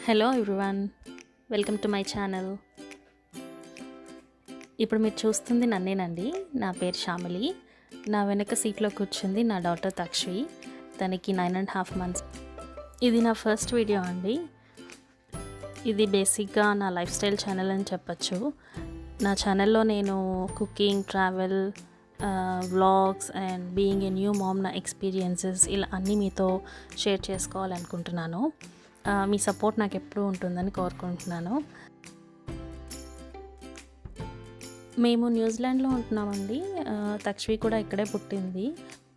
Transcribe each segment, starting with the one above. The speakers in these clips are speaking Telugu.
hello everyone welcome to my channel ఇప్పుడు మీరు చూస్తుంది నన్నేనండి నా పేరు శ్యామలి నా వెనక సీట్లో కూర్చుంది నా డాటర్ తక్షి తనకి నైన్ అండ్ హాఫ్ మంత్స్ ఇది నా ఫస్ట్ వీడియో అండి ఇది బేసిక్గా నా లైఫ్ స్టైల్ ఛానల్ అని చెప్పచ్చు నా ఛానల్లో నేను cooking travel vlogs and being a new mom నా ఎక్స్పీరియన్సెస్ ఇలా అన్నీ మీతో షేర్ చేసుకోవాలనుకుంటున్నాను ఆ, మీ సపోర్ట్ నాకు ఎప్పుడూ ఉంటుందని కోరుకుంటున్నాను మేము న్యూజిలాండ్లో ఉంటున్నామండి ఆ, తక్ష్వి కూడా ఇక్కడే పుట్టింది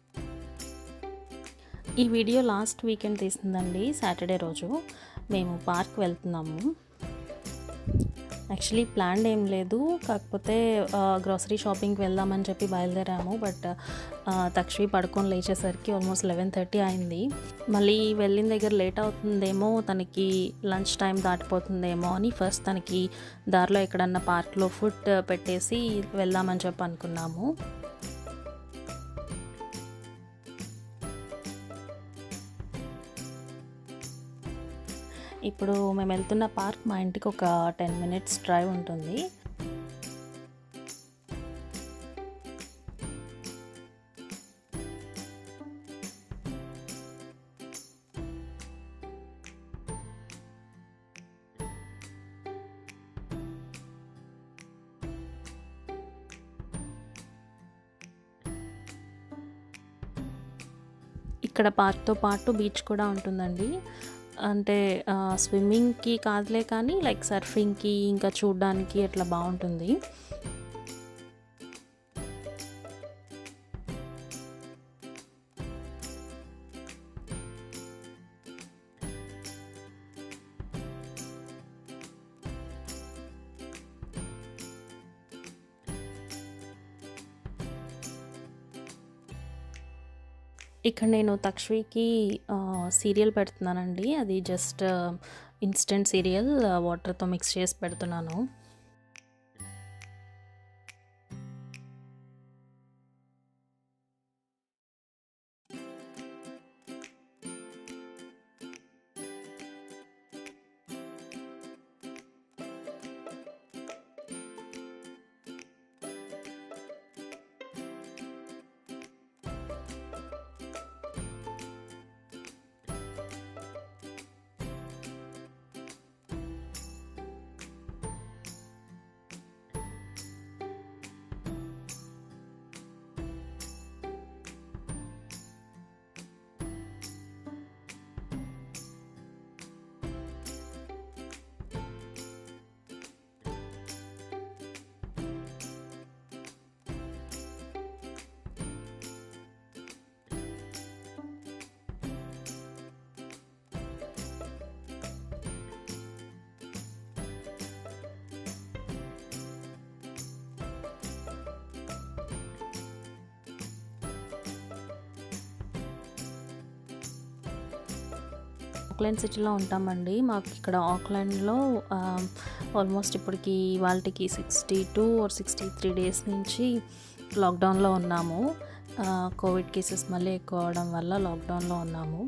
ఈ వీడియో లాస్ట్ వీకెండ్ తీసిందండి సాటర్డే రోజు మేము పార్క్ వెళ్తున్నాము యాక్చువల్లీ ప్లాన్ ఏం లేదు కాకపోతే గ్రోసరీ షాపింగ్కి వెళ్దామని చెప్పి బయలుదేరాము బట్ తక్షవి పడుకొని లేచేసరికి ఆల్మోస్ట్ లెవెన్ థర్టీ అయింది మళ్ళీ వెళ్ళిన దగ్గర లేట్ అవుతుందేమో తనకి లంచ్ టైం దాటిపోతుందేమో అని ఫస్ట్ తనకి దారిలో ఎక్కడన్నా పార్క్లో ఫుడ్ పెట్టేసి వెళ్దామని చెప్పి అనుకున్నాము ఇప్పుడు మేము వెళ్తున్న పార్క్ మా ఇంటికి ఒక టెన్ మినిట్స్ డ్రైవ్ ఉంటుంది ఇక్కడ పార్క్తో పాటు బీచ్ కూడా ఉంటుందండి అంటే స్విమ్మింగ్కి కాదులే కానీ లైక్ సర్ఫింగ్కి ఇంకా చూడడానికి అట్లా బాగుంటుంది ఇక్కడ నేను తక్షవికి సీరియల్ పెడుతున్నానండి అది జస్ట్ ఇన్స్టెంట్ సీరియల్ వాటర్తో మిక్స్ చేసి పెడుతున్నాను ఆక్లాండ్ సిటీలో ఉంటామండి మాకు ఇక్కడ ఆక్లాండ్లో ఆల్మోస్ట్ ఇప్పటికి వాళ్ళకి sixty two or sixty three days నుంచి లాక్డౌన్లో ఉన్నాము కోవిడ్ కేసెస్ మళ్ళీ ఎక్కువ అవడం వల్ల లాక్డౌన్లో ఉన్నాము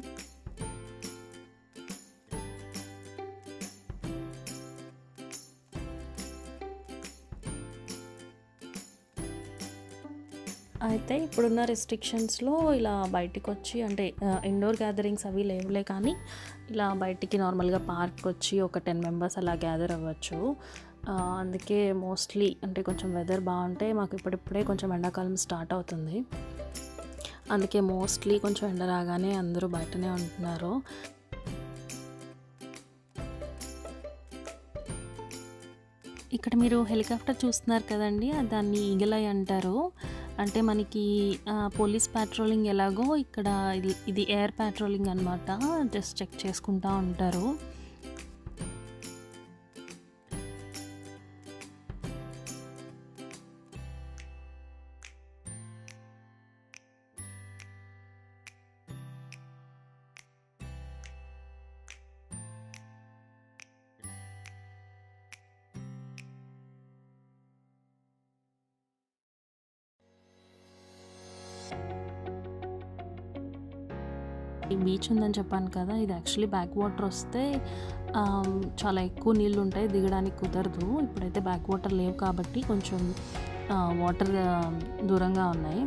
అయితే ఇప్పుడున్న రెస్ట్రిక్షన్స్లో ఇలా బయటికి వచ్చి అంటే ఇండోర్ గ్యాదరింగ్స్ అవి లేవులే కానీ ఇలా బయటికి నార్మల్గా పార్క్ వచ్చి ఒక టెన్ మెంబర్స్ అలా గ్యాదర్ అవ్వచ్చు ఆ, అందుకే మోస్ట్లీ అంటే కొంచెం వెదర్ బాగుంటే మాకు ఇప్పుడిప్పుడే కొంచెం ఎండాకాలం స్టార్ట్ అవుతుంది అందుకే మోస్ట్లీ కొంచెం ఎండ రాగానే అందరూ బయటనే ఉంటున్నారు ఇక్కడ మీరు హెలికాప్టర్ చూస్తున్నారు కదండి దాన్ని ఈగలై అంటారు అంటే మనకి ఆ, పోలీస్ పాట్రోలింగ్ ఎలాగో ఇక్కడ ఇది ఇది ఎయిర్ పాట్రోలింగ్ అనమాట జస్ట్ చెక్ చేసుకుంటా ఉంటారు ఈ బీచ్ ఉందని చెప్పాను కదా ఇది యాక్చువల్లీ బ్యాక్ వాటర్ వస్తే ఆమ్, చాలా ఎక్కువ నీళ్ళు ఉంటాయి దిగడానికి కుదరదు ఇప్పుడైతే బ్యాక్ వాటర్ లేవు కాబట్టి కొంచెం ఆ, వాటర్ ఆ, దూరంగా ఉన్నాయి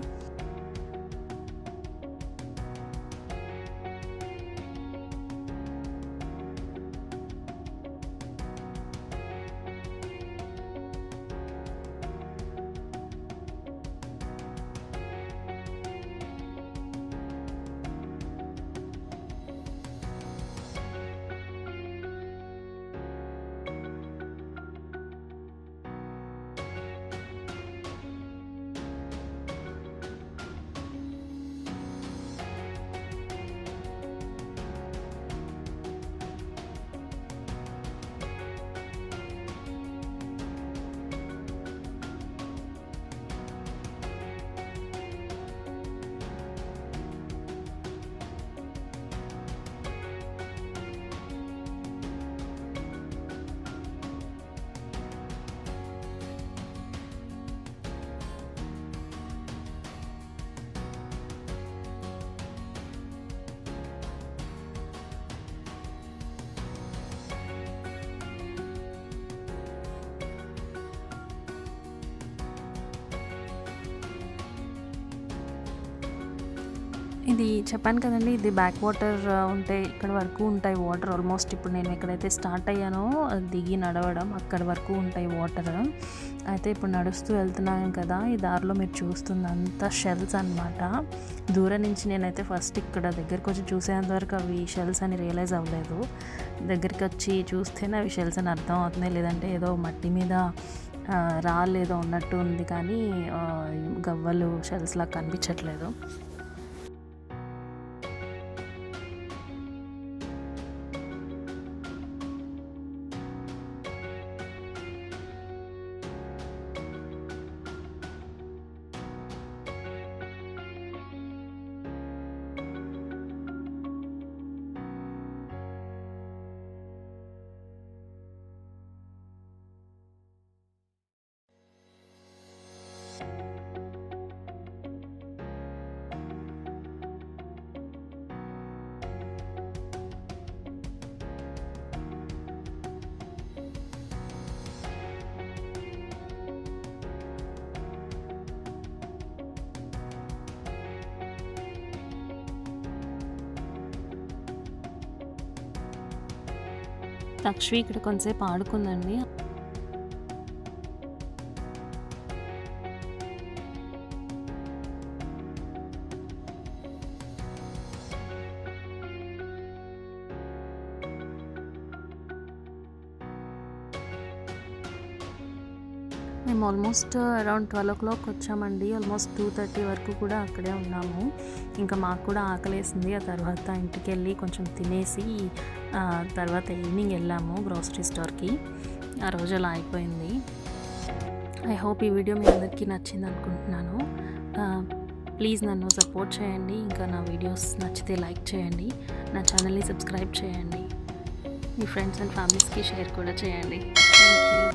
ఇది చెప్పాను కదండి ఇది బ్యాక్ వాటర్ ఉంటే ఇక్కడ వరకు ఉంటాయి వాటర్ ఆల్మోస్ట్ ఇప్పుడు నేను ఎక్కడైతే స్టార్ట్ అయ్యానో అది దిగి నడవడం అక్కడ వరకు ఉంటాయి వాటర్ అయితే ఇప్పుడు నడుస్తూ వెళ్తున్నాను కదా ఈ దారిలో మీరు చూస్తుంది అంతా షెల్స్ అనమాట దూరం నుంచి నేనైతే ఫస్ట్ ఇక్కడ దగ్గరికి వచ్చి చూసేంత వరకు అవి షెల్స్ అని రియలైజ్ అవ్వలేదు దగ్గరికి వచ్చి చూస్తేనే అవి షెల్స్ అని అర్థం అవుతున్నాయి లేదంటే ఏదో మట్టి మీద ఆ, రాళ్ళేదో ఉన్నట్టు ఉంది కానీ ఆ, గవ్వలు షెల్స్ లాగా కనిపించట్లేదు తక్షవి ఇక్కడ కొంతసేపు ఆడుకుందండి మేము almost around twelve o'clock వచ్చామండి ఆల్మోస్ట్ టూ థర్టీ వరకు కూడా అక్కడే ఉన్నాము ఇంకా మాకు కూడా ఆకలేసింది ఆ తర్వాత ఇంటికి వెళ్ళి కొంచెం తినేసి ఆ, తర్వాత ఈవినింగ్ వెళ్ళాము గ్రోసరీ స్టోర్కి ఆ రోజు అలా అయిపోయింది ఐ హోప్ ఈ వీడియో మీ అందరికీ నచ్చింది అనుకుంటున్నాను ప్లీజ్ నన్ను సపోర్ట్ చేయండి ఇంకా నా వీడియోస్ నచ్చితే లైక్ చేయండి నా ఛానల్ని సబ్స్క్రైబ్ చేయండి మీ ఫ్రెండ్స్ అండ్ ఫ్యామిలీస్కి షేర్ కూడా చేయండి థ్యాంక్ యూ